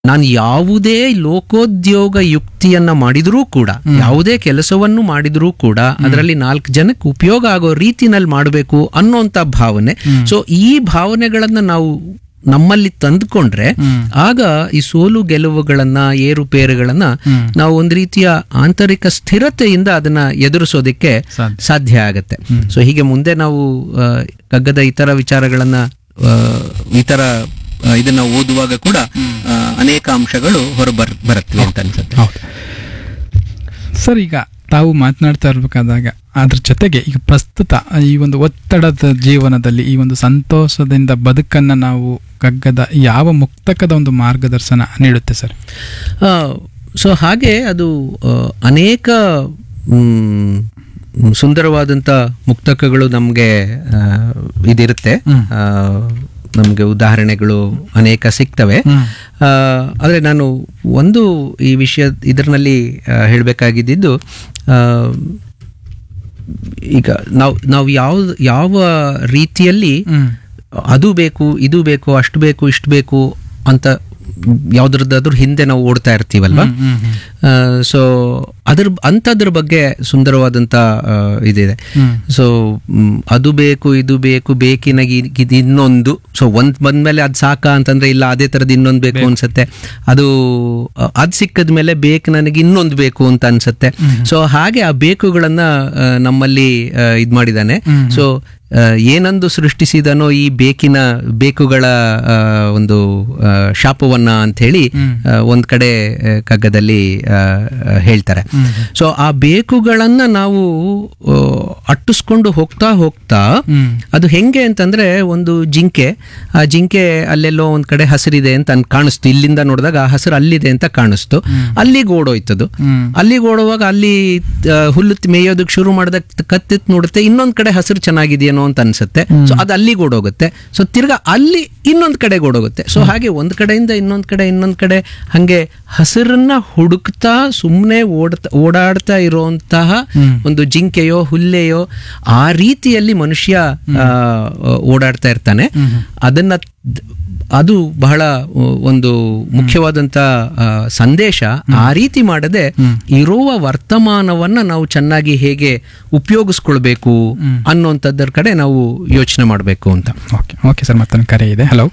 ನಾನು ಯಾವುದೇ ಲೋಕೋದ್ಯೋಗ ಯುಕ್ತಿಯನ್ನ ಮಾಡಿದರೂ ಕೂಡ ಯಾವುದೇ ಕೆಲಸವನ್ನು ಮಾಡಿದರೂ ಕೂಡ ಅದರಲ್ಲಿ ನಾಲ್ಕು ಜನಕ್ಕೆ ಉಪಯೋಗ ಆಗೋ ರೀತಿನಲ್ಲಿ ಮಾಡಬೇಕು ಅನ್ನೋಂಥ ಭಾವನೆ ಸೊ ಈ ಭಾವನೆಗಳನ್ನ ನಾವು ನಮ್ಮಲ್ಲಿ ತಂದುಕೊಂಡ್ರೆ ಆಗ ಈ ಸೋಲು ಗೆಲುವುಗಳನ್ನ ಏರುಪೇರುಗಳನ್ನ ನಾವು ಒಂದು ರೀತಿಯ ಆಂತರಿಕ ಸ್ಥಿರತೆಯಿಂದ ಅದನ್ನ ಎದುರಿಸೋದಕ್ಕೆ ಸಾಧ್ಯ. ಸಾಧ್ಯ ಆಗತ್ತೆ ಸೊ ಹೀಗೆ ಮುಂದೆ ನಾವು ಆ, ಕಗ್ಗದ ಇತರ ವಿಚಾರಗಳನ್ನ ಆ, ಇತರ ಆ, ಇದನ್ನ ಓದುವಾಗ ಕೂಡ ಆ, ಅನೇಕ ಅಂಶಗಳು ಹೊರಬರ್ ಬರುತ್ತವೆ ಅಂತ ಅನ್ಸುತ್ತೆ ಹೌದು ಸರ್ ಈಗ ತಾವು ಮಾತನಾಡ್ತಾ ಇರಬೇಕಾದಾಗ ಅದ್ರ ಜೊತೆಗೆ ಈಗ ಪ್ರಸ್ತುತ ಈ ಒಂದು ಒತ್ತಡದ ಜೀವನದಲ್ಲಿ ಈ ಒಂದು ಸಂತೋಷದಿಂದ ಬದುಕನ್ನ ನಾವು ಕಗ್ಗದ ಯಾವ ಮುಕ್ತಕದ ಒಂದು ಮಾರ್ಗದರ್ಶನ ನೀಡುತ್ತೆ ಸರ್ ಸೊ ಹಾಗೆ ಅದು ಆ, ಅನೇಕ ಮ್, ಸುಂದರವಾದಂಥ ಮುಕ್ತಕಗಳು ನಮಗೆ ಇದಿರುತ್ತೆ ನಮಗೆ ಉದಾಹರಣೆಗಳು ಅನೇಕ ಸಿಗ್ತವೆ ಹ್ಮ್. ಆ, ಆದರೆ ನಾನು ಒಂದು ಈ ವಿಷಯ ಇದರಲ್ಲಿ ಹೇಳಬೇಕಾಗಿದ್ದು ಈಗ ನಾವು ನಾವು ಯಾವ ಯಾವ ರೀತಿಯಲ್ಲಿ ಹ್ಮ್ ಅದು ಬೇಕು ಇದು ಬೇಕು ಅಷ್ಟು ಬೇಕು ಇಷ್ಟು ಬೇಕು ಅಂತ ಯಾವ್ದ್ರದ್ದಾದ್ರೂ ಹಿಂದೆ ನಾವು ಓಡ್ತಾ ಇರ್ತೀವಲ್ವಾ ಹ್ಮ್, ಹ್ಮ್. ಸೊ ಅದ್ರ ಅಂಥದ್ರ ಬಗ್ಗೆ ಸುಂದರವಾದಂಥ ಆ, ಇದಿದೆ ಹ್ಮ್. ಸೊ ಅದು ಬೇಕು ಇದು ಬೇಕು ಬೇಕಿನಾಗಿ ಇದು ಇನ್ನೊಂದು ಸೊ ಒಂದ್ ಬಂದ್ಮೇಲೆ ಅದು ಸಾಕ ಅಂತಂದ್ರೆ ಇಲ್ಲ ಅದೇ ಥರದ್ದು ಇನ್ನೊಂದು ಬೇಕು ಅನ್ಸುತ್ತೆ ಅದು ಅದು ಸಿಕ್ಕದ ಮೇಲೆ ಬೇಕು ನನಗೆ ಇನ್ನೊಂದು ಬೇಕು ಅಂತ ಅನ್ಸುತ್ತೆ ಸೊ ಹಾಗೆ ಆ ಬೇಕುಗಳನ್ನ ಆ, ನಮ್ಮಲ್ಲಿ ಇದು ಮಾಡಿದ್ದಾನೆ ಸೊ ಏನಂದು ಸೃಷ್ಟಿಸಿದನೋ ಈ ಬೇಕಿನ ಬೇಕುಗಳ ಆ, ಒಂದು ಆ, ಶಾಪವನ್ನ ಅಂತ ಹೇಳಿ ಆ, ಒಂದ್ ಕಡೆ ಆ, ಕಗ್ಗದಲ್ಲಿ ಆ, ಆ, ಹೇಳ್ತಾರೆ ಸೊ ಆ ಬೇಕುಗಳನ್ನ ನಾವು ಆ, ಅಟ್ಟಿಸ್ಕೊಂಡು ಹೋಗ್ತಾ ಹೋಗ್ತಾ ಹ್ಮ್. ಅದು ಹೆಂಗೆ ಅಂತಂದ್ರೆ ಒಂದು ಜಿಂಕೆ ಆ ಜಿಂಕೆ ಅಲ್ಲೆಲ್ಲೋ ಒಂದ್ ಕಡೆ ಹಸಿರಿದೆ ಅಂತ ಅನ್ ಕಾಣಿಸ್ತು ಇಲ್ಲಿಂದ ನೋಡಿದಾಗ ಆ ಹಸಿರು ಅಲ್ಲಿದೆ ಅಂತ ಕಾಣಿಸ್ತು ಅಲ್ಲಿಗೆ ಓಡೋಯ್ತದು ಹ್ಮ್. ಅಲ್ಲಿಗೆ ಓಡುವಾಗ ಅಲ್ಲಿ ಆ, ಹುಲ್ಲು ತ್- ಮೇಯೋದಕ್ಕೆ ಶುರು ಮಾಡಿದಾಗ ಕತ್ತಿತ್ ನೋಡುತ್ತೆ ಇನ್ನೊಂದ್ ಕಡೆ ಹಸಿರು ಚೆನ್ನಾಗಿದೆಯೇನೋ ಅಂತ ಅನ್ಸುತ್ತೆ ಸೊ ಅದು ಅಲ್ಲಿಗೆ ಓಡೋಗುತ್ತೆ ಸೊ ತಿರ್ಗಾ ಅಲ್ಲಿ ಇನ್ನೊಂದ್ ಕಡೆಗೆ ಓಡೋಗುತ್ತೆ ಸೊ ಹಾಗೆ ಒಂದ್ ಕಡೆಯಿಂದ ಇನ್ನೊಂದ್ ಕಡೆ ಇನ್ನೊಂದ್ ಕಡೆ ಹಂಗೆ ಹಸಿರನ್ನ ಹುಡುಕ್ತಾ ಸುಮ್ಮನೆ ಓಡ್ತಾ ಓಡಾಡ್ತಾ ಇರುವಂತಹ ಒಂದು ಜಿಂಕೆಯೋ ಹುಲ್ಲೆಯೋ ಆ ರೀತಿಯಲ್ಲಿ ಮನುಷ್ಯ ಆ, ಓಡಾಡ್ತಾ ಇರ್ತಾನೆ ಅದನ್ನ ದ್- ಅದು ಬಹಳ ಆ, ಒಂದು ಮುಖ್ಯವಾದಂತ ಆ, ಸಂದೇಶ ಆ ರೀತಿ ಮಾಡದೆ ಇರುವ ವರ್ತಮಾನವನ್ನ ನಾವು ಚೆನ್ನಾಗಿ ಹೇಗೆ ಉಪಯೋಗಿಸ್ಕೊಳ್ಬೇಕು ಅನ್ನೋಂಥದ್ದರ ಕಡೆ ನಾವು ಯೋಚನೆ ಮಾಡಬೇಕು ಅಂತ ಓಕೆ ಓಕೆ ಸರ್ ಮತ್ತೊಂದು ಕರೆ ಇದೆ ಹಲೋ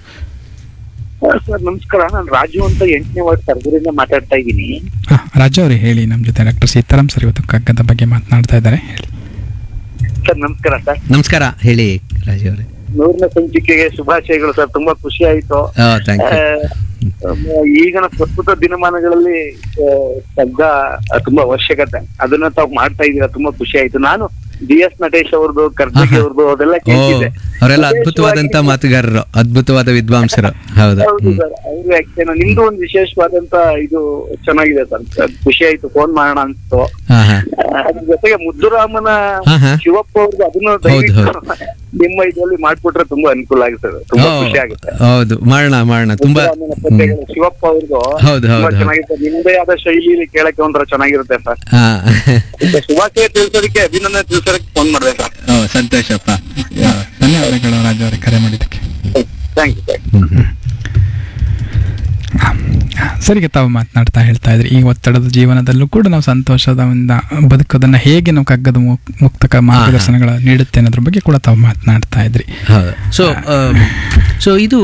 ಸರ್ ನಮಸ್ಕಾರ ನಾನು ರಾಜು ಅಂತ ಎಂಟನೇ ವಾರ್ಡ್ ಸರ್ಗೂರಿಂದ ಮಾತಾಡ್ತಾ ಇದ್ದೀನಿ ಹಾಂ ರಾಜು ಅವರೇ ಹೇಳಿ ನಮ್ಮ ಜೊತೆ ಡಾಕ್ಟರ್ ಸೀತಾರಾಮ್ ಸರ್ ಇವತ್ತು ಕಗ್ಗದ ಬಗ್ಗೆ ಮಾತನಾಡ್ತಾ ಇದ್ದಾರೆ ಹೇಳಿ ಸರ್ ನಮಸ್ಕಾರ ಸರ್ ನಮಸ್ಕಾರ ಹೇಳಿ ರಾಜು ಅವರೇ ನೂರನೇ ಸಂಚಿಕೆಗೆ ಶುಭಾಶಯಗಳು ಸರ್ ತುಂಬಾ ಖುಷಿ ಆಯ್ತು ಥ್ಯಾಂಕ್ ಯು ಆ, ಈಗಿನ ಪ್ರಸ್ತುತ ದಿನಮಾನಗಳಲ್ಲಿ ಆ, ಕಗ್ಗ ಆ, ತುಂಬಾ ಅವಶ್ಯಕತೆ ಅದನ್ನ ತಾವು ಮಾಡ್ತಾ ಇದ್ದೀರಾ ತುಂಬಾ ಖುಷಿ ಆಯ್ತು ನಾನು ಡಿ ಎಸ್ ನಟೇಶ್ ಅವ್ರದ್ದು ಕರ್ಜಗಿ ಅವ್ರದ್ದು ಅದೆಲ್ಲ ಓ ಕೇಳಿದ್ದೆ ಅವರೆಲ್ಲ ಅದ್ಭುತವಾದಂತ ಮಾತುಗಾರರು ಅದ್ಭುತವಾದ ವಿದ್ವಾಂಸರು ಹೌದು ಹೌದು ಸರ್ ಅವರು ಯಾಕೆ ನಿಮ್ದು ಒಂದು ವಿಶೇಷವಾದಂತ ಇದು ಚೆನ್ನಾಗಿದೆ ಸರ್ ಖುಷಿ ಆಯ್ತು ಫೋನ್ ಮಾಡೋಣ ಅನ್ಸ್ತು ಹಾ ಹಾ ಆ, ಅದ್ರ ಜೊತೆಗೆ ಮುದ್ದುರಾಮನ ಹಾ, ಹಾ. ಶಿವಪ್ಪ ಅವ್ರದ್ದು ಅದನ್ನು ದಯವಿಟ್ಟು ನಿಮ್ಮ ಇದರಲ್ಲಿ ಮಾಡ್ಕೊಟ್ರೆ ತುಂಬಾ ಅನುಕೂಲ ಆಗುತ್ತೆ ತುಂಬಾ ಓ, ಖುಷಿ ಆಗುತ್ತೆ ಹೌದು ಮಾಡೋಣ ಮಾಡೋಣ ತುಂಬಾ ಮುದ್ದುರಾಮನ ಪದ್ಯಗಳು ಶಿವಪ್ಪ ಅವ್ರದ್ದು ಹೌದು, ತುಂಬಾ ಹೌದು. ಚೆನ್ನಾಗಿರುತ್ತೆ ನಿಮ್ದೇ ಆದ ಶೈಲಿಯಲ್ಲಿ ಕೇಳಕ್ಕೆ ಒಂಥರ ಚೆನ್ನಾಗಿರುತ್ತೆ ಸರ್ ಹಾ ಮತ್ತೆ ಶುಭಾಶಯ ತಿಳಿಸೋದಕ್ಕೆ ಅಭಿನಂದನೆ ತಿಳಿಸೋದಕ್ಕೆ ಫೋನ್ ಮಾಡಿದೆ ಸರ್ ಓ, ಸಂತೋಷಪ್ಪ ಧನ್ಯವಾದಗಳು ರಾಜು ಅವರೇ ಕರೆ ಮಾಡಿದ್ದಕ್ಕೆ ಥ್ಯಾಂಕ್ ಯು ಸರ್ ಹ್ಮ್, ಹ್ಮ್. ಸರಿಗೆ ತಾವು ಮಾತನಾಡ್ತಾ ಹೇಳ್ತಾ ಇದ್ರಿ ಈ ಒತ್ತಡದ ಜೀವನದಲ್ಲೂ ಕೂಡ ನಾವು ಸಂತೋಷದಿಂದ ಬದುಕೋದನ್ನ ಹೇಗೆ ನಾವು ಕಗ್ಗದ ಮುಕ್- ಮುಕ್ತಕ ಮಾರ್ಗದರ್ಶನಗಳ ನೀಡುತ್ತೆ ಅನ್ನೋದ್ರ ಬಗ್ಗೆ ಕೂಡ ತಾವು ಮಾತನಾಡ್ತಾ ಇದ್ರಿ ಹೌದು ಸೊ ಸೊ ಇದು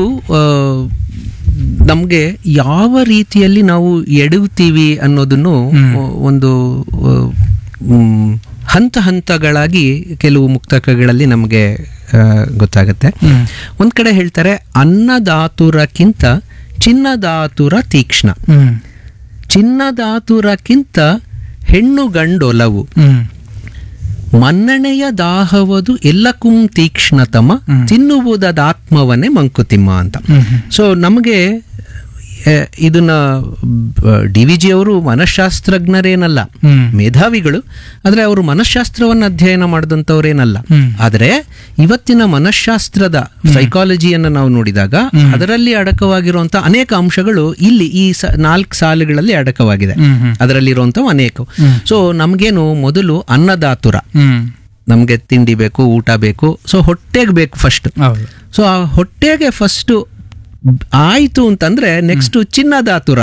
ನಮಗೆ ಯಾವ ರೀತಿಯಲ್ಲಿ ನಾವು ಎಡುತ್ತೀವಿ ಅನ್ನೋದನ್ನು ಒಂದು ಆ, ಮ್, ಹಂತ ಹಂತಗಳಾಗಿ ಕೆಲವು ಮುಕ್ತಕಗಳಲ್ಲಿ ನಮಗೆ ಆ, ಗೊತ್ತಾಗುತ್ತೆ ಒಂದ್ ಕಡೆ ಹೇಳ್ತಾರೆ ಅನ್ನದಾತುರಕ್ಕಿಂತ ಚಿನ್ನದಾತುರ ತೀಕ್ಷ್ಣ ಹ್ಮ್ ಚಿನ್ನದಾತುರಕ್ಕಿಂತ ಹೆಣ್ಣು ಗಂಡೊಲವು ಹ್ಮ್ ಮನ್ನಣೆಯ ದಾಹವದು ಎಲ್ಲಕ್ಕೂ ತೀಕ್ಷ್ಣತಮ ತಿನ್ನುವುದಾತ್ಮವನ್ನೇ ಮಂಕುತಿಮ್ಮ ಅಂತ ಸೊ ನಮಗೆ ಆ, ಇದನ್ನ ಡಿ ವಿ ಜಿ ಅವರು ಮನಃಶಾಸ್ತ್ರಜ್ಞರೇನಲ್ಲ ಹ್ಮ್. ಮೇಧಾವಿಗಳು ಆದರೆ ಅವರು ಮನಃಶಾಸ್ತ್ರವನ್ನು ಅಧ್ಯಯನ ಮಾಡಿದಂಥವ್ರೇನಲ್ಲ ಆದರೆ ಇವತ್ತಿನ ಮನಃಶಾಸ್ತ್ರದ ಸೈಕಾಲಜಿಯನ್ನು ನಾವು ನೋಡಿದಾಗ ಅದರಲ್ಲಿ ಅಡಕವಾಗಿರುವಂತಹ ಅನೇಕ ಅಂಶಗಳು ಇಲ್ಲಿ ಈ ಸ ನಾಲ್ಕು ಸಾಲುಗಳಲ್ಲಿ ಅಡಕವಾಗಿದೆ ಹ್ಮ್ ಹ್ಮ್ ಅದರಲ್ಲಿರುವಂಥವು ಅನೇಕ ಸೊ ನಮಗೇನು ಮೊದಲು ಅನ್ನದಾತುರ ಹ್ಮ್ ನಮಗೆ ತಿಂಡಿ ಬೇಕು ಊಟ ಬೇಕು ಸೊ ಹೊಟ್ಟೆಗೆ ಬೇಕು ಫಸ್ಟ್ ಹೌದು ಸೊ ಆ ಹೊಟ್ಟೆಗೆ ಫಸ್ಟು ಆಯ್ತು ಅಂತಂದ್ರೆ ನೆಕ್ಸ್ಟ್ ಚಿನ್ನದಾತುರ